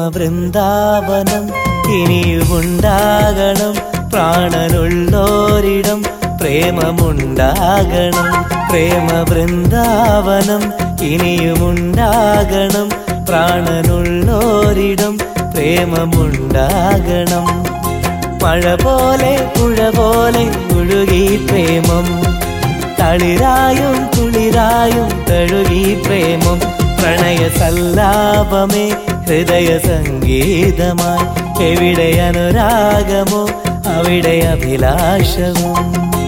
വൃന്ദാവനം ഇനിയുമുണ്ടാകണം പ്രാണനുള്ളോരിടം പ്രേമമുണ്ടാകണം പ്രേമ വൃന്ദാവനം ഇനിയുമുണ്ടാകണം പ്രാണനുള്ളോരിടം പ്രേമമുണ്ടാകണം മഴ പോലെ പുഴ പോലെ ഒഴുകി പ്രേമം തളിരായും കുളിരായും തഴുകി പ്രേമം പ്രണയ സല്ലാപമേ ഹൃദയ സംഗീതമായി എവിടെ അനുരാഗമോ അവിടെ അഭിലാഷവും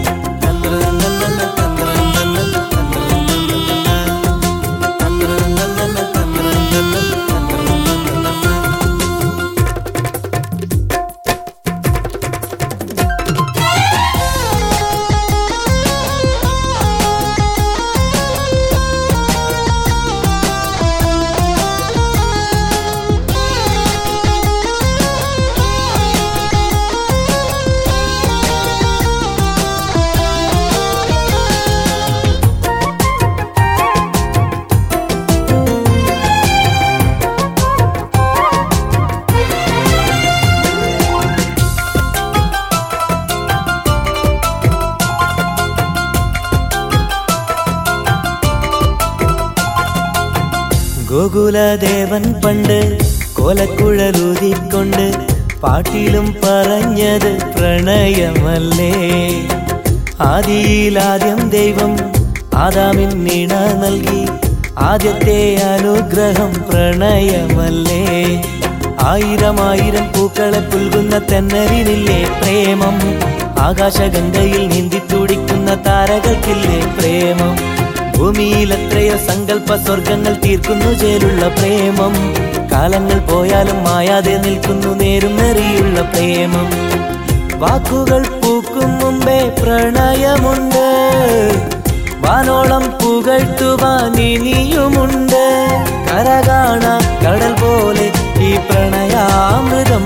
ഗോകുലദേവൻ പണ്ട് കോലക്കുഴലൂതിക്കൊണ്ട് പാട്ടിലും പറഞ്ഞത് പ്രണയമല്ലേ ആദിയിലാദ്യം ദൈവം ആദാമിൻ നീണ നൽകി ആദ്യത്തെ അനുഗ്രഹം പ്രണയമല്ലേ ആയിരം ആയിരം പൂക്കളെ പുൽകുന്ന തെന്നലിനില്ലേ പ്രേമം ആകാശഗംഗയിൽ നീന്തി തുടിക്കുന്ന താരകൾക്കില്ലേ പ്രേമം ഭൂമിയിൽ എത്രയോ സങ്കല്പ സ്വർഗങ്ങൾ തീർക്കുന്നു ചേലുള്ള പ്രേമം കാലങ്ങൾ പോയാലും മായാതെ നിൽക്കുന്നു നേരും നെറിയുള്ള പ്രേമം വാക്കുകൾ പൂക്കും മുമ്പേ പ്രണയമുണ്ട് വാനോളം പുകഴ്ത്തുവാൻ ഇനിയുമുണ്ട് കരകാണ കടൽ പോലെ ഈ പ്രണയാമൃതം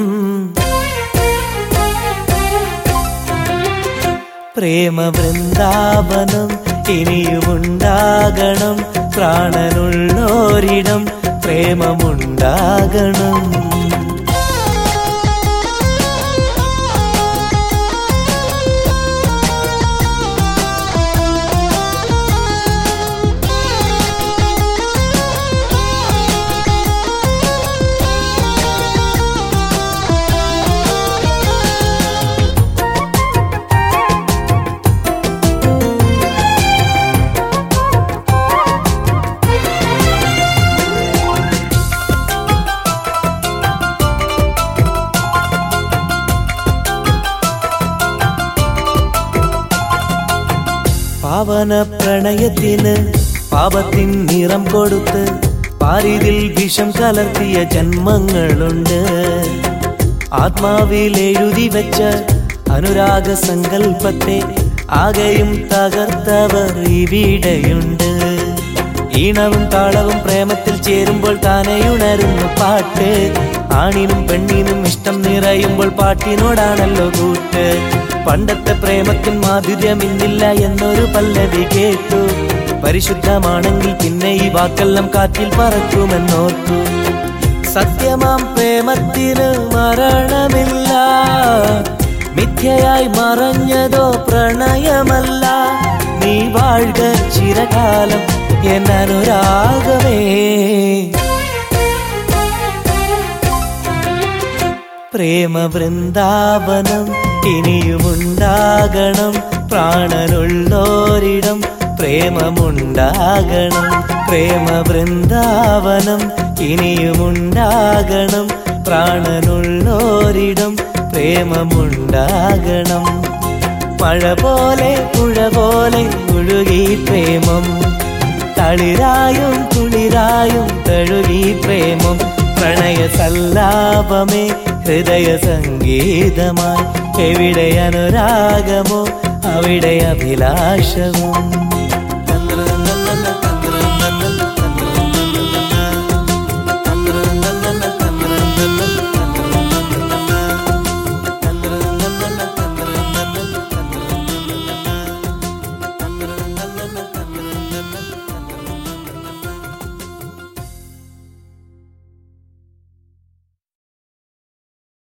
പ്രേമ വൃന്ദാവനം ഇനിയുമുണ്ടാകണം പ്രാണനുള്ളോരിടം പ്രേമമുണ്ടാകണം പാവന പ്രണയത്തിന് പാപത്തിൻ നിറം കൊടുത്ത് പാരിതിൽ വിഷം കലർത്തിയ ജന്മങ്ങളുണ്ട് ആത്മാവിൽ എഴുതി വെച്ച അനുരാഗ സങ്കല്പത്തെ ആകെയും തകർത്തവർ ഇവിടെയുണ്ട് ഈണവും താളവും പ്രേമത്തിൽ ചേരുമ്പോൾ താനെയുണരുന്നു പാട്ട് ആണിനും പെണ്ണിനും ഇഷ്ടം നിറയുമ്പോൾ പാട്ടിനോടാണല്ലോ കൂട്ട് പണ്ടത്തെ പ്രേമത്തിൻ മാധുര്യം ഇന്നില്ല എന്നൊരു പല്ലവി കേട്ടു പരിശുദ്ധമാണെങ്കിൽ പിന്നെ ഈ വാക്കെല്ലാം കാറ്റിൽ പറക്കുമെന്നോർത്തു സത്യമാം പ്രേമത്തിന് മരണമില്ല മിഥ്യയായി മറഞ്ഞതോ പ്രണയമല്ല നീ വാഴ്ക ചിരകാലം എന്നനുരാഗമേ പ്രേമ വൃന്ദാവനം ഇനിയുമുണ്ടാകണം പ്രാണനുള്ളോരിടം പ്രേമമുണ്ടാകണം പ്രേമ വൃന്ദാവനം ഇനിയുമുണ്ടാകണം പ്രാണനുള്ളോരിടം പ്രേമമുണ്ടാകണം മഴ പോലെ പുഴ പോലെ ഒഴുകി പ്രേമം തളിരായും കുളിരായും തഴുകി പ്രേമം പ്രണയ സല്ലാപമേ ഹൃദയ സംഗീതമായി എവിടെ അനുരാഗമോ അവിടെ അഭിലാഷവും